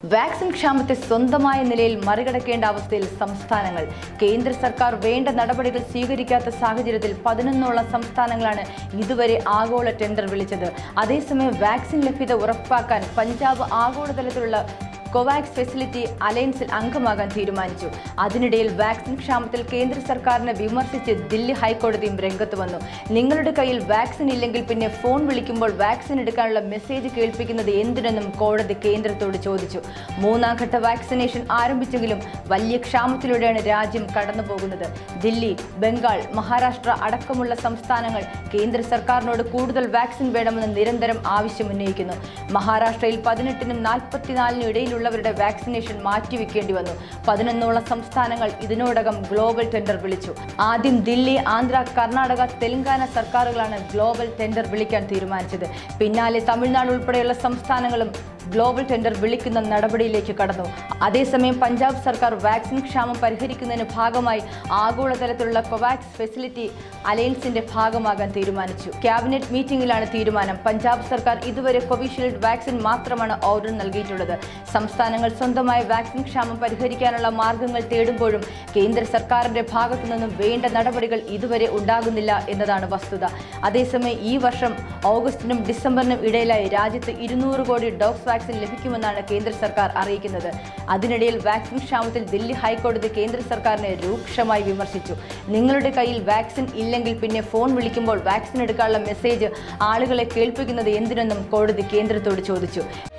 vaccine ക്ഷാമത്തെ സ്വന്തമായ നിലയിൽ മറികടക്കേണ്ട അവസ്ഥയിൽ സംസ്ഥാനങ്ങൾ കേന്ദ്ര സർക്കാർ വേണ്ട നടപടികൾ സ്വീകരിക്കാത്ത സാഹചര്യത്തിൽ പതിനൊന്നോളം സംസ്ഥാനങ്ങളാണ് ഇതുവരെ ആഗോള ടെൻഡർ വിളിച്ചത് അതേസമയം വാക്സിൻ ലഭ്യത ഉറപ്പാക്കാൻ പഞ്ചാബ് ആഗോളതലത്തിലുള്ള കോവാക്സ് ഫെസിലിറ്റി അലയൻസിൽ അംഗമാകാൻ തീരുമാനിച്ചു അതിനിടയിൽ വാക്സിൻ ക്ഷാമത്തിൽ കേന്ദ്ര സർക്കാരിനെ വിമർശിച്ച് ദില്ലി ഹൈക്കോടതിയും രംഗത്ത് വന്നു നിങ്ങളുടെ കയ്യിൽ വാക്സിൻ ഇല്ലെങ്കിൽ പിന്നെ ഫോൺ വിളിക്കുമ്പോൾ വാക്സിൻ എടുക്കാനുള്ള മെസ്സേജ് കേൾപ്പിക്കുന്നത് എന്തിനെന്നും കോടതി കേന്ദ്രത്തോട് ചോദിച്ചു മൂന്നാം ഘട്ട വാക്സിനേഷൻ ആരംഭിച്ചെങ്കിലും വലിയ ക്ഷാമത്തിലൂടെയാണ് രാജ്യം കടന്നു പോകുന്നത് ദില്ലി ബംഗാൾ മഹാരാഷ്ട്ര അടക്കമുള്ള സംസ്ഥാനങ്ങൾ കേന്ദ്ര സർക്കാരിനോട് കൂടുതൽ വാക്സിൻ വേണമെന്ന് നിരന്തരം ആവശ്യമുന്നയിക്കുന്നു മഹാരാഷ്ട്രയിൽ പതിനെട്ടിനും നാൽപ്പത്തിനാലിനും ഇടയിലുള്ളവരുടെ വാക്സിനേഷൻ മാറ്റിവെക്കേണ്ടി വന്നു പതിനൊന്നോളം സംസ്ഥാനങ്ങൾ ഇതിനോടകം ഗ്ലോബൽ ടെൻഡർ വിളിച്ചു ആദ്യം ദില്ലി ആന്ധ്ര കർണാടക തെലങ്കാന സർക്കാരുകളാണ് ഗ്ലോബൽ ടെൻഡർ വിളിക്കാൻ തീരുമാനിച്ചത് പിന്നാലെ തമിഴ്നാട് ഉൾപ്പെടെയുള്ള സംസ്ഥാനങ്ങളും ഗ്ലോബൽ ടെൻഡർ വിളിക്കുന്ന നടപടിയിലേക്ക് കടന്നു അതേസമയം പഞ്ചാബ് സർക്കാർ വാക്സിൻ ക്ഷാമം പരിഹരിക്കുന്നതിന് ഭാഗമായി ആഗോളതലത്തിലുള്ള കൊവാക്സ് ഫെസിലിറ്റി അലയൻസിന്റെ ഭാഗമാകാൻ തീരുമാനിച്ചു ക്യാബിനറ്റ് മീറ്റിംഗിലാണ് തീരുമാനം പഞ്ചാബ് സർക്കാർ ഇതുവരെ കോവിഷീൽഡ് വാക്സിൻ മാത്രമാണ് ഓർഡർ നൽകിയിട്ടുള്ളത് സംസ്ഥാനങ്ങൾ സ്വന്തമായി വാക്സിൻ ക്ഷാമം പരിഹരിക്കാനുള്ള മാർഗങ്ങൾ തേടുമ്പോഴും കേന്ദ്ര സർക്കാരിന്റെ ഭാഗത്തു നിന്നും വേണ്ട നടപടികൾ ഇതുവരെ ഉണ്ടാകുന്നില്ല എന്നതാണ് വസ്തുത അതേസമയം ഈ വർഷം ഓഗസ്റ്റിനും ഡിസംബറിനും ഇടയിലായി രാജ്യത്ത് ഇരുന്നൂറ് കോടി ഡോക്സ് വാക്സിൻ ലഭിക്കുമെന്നാണ് കേന്ദ്ര സർക്കാർ അറിയിക്കുന്നത് അതിനിടയിൽ വാക്സിൻ ക്ഷാമത്തിൽ ദില്ലി ഹൈക്കോടതി കേന്ദ്ര സർക്കാരിനെ രൂക്ഷമായി വിമർശിച്ചു നിങ്ങളുടെ കയ്യിൽ വാക്സിൻ ഇല്ലെങ്കിൽ പിന്നെ ഫോൺ വിളിക്കുമ്പോൾ വാക്സിൻ എടുക്കാനുള്ള മെസ്സേജ് ആളുകളെ കേൾപ്പിക്കുന്നത് എന്തിനെന്നും കോടതി കേന്ദ്രത്തോട് ചോദിച്ചു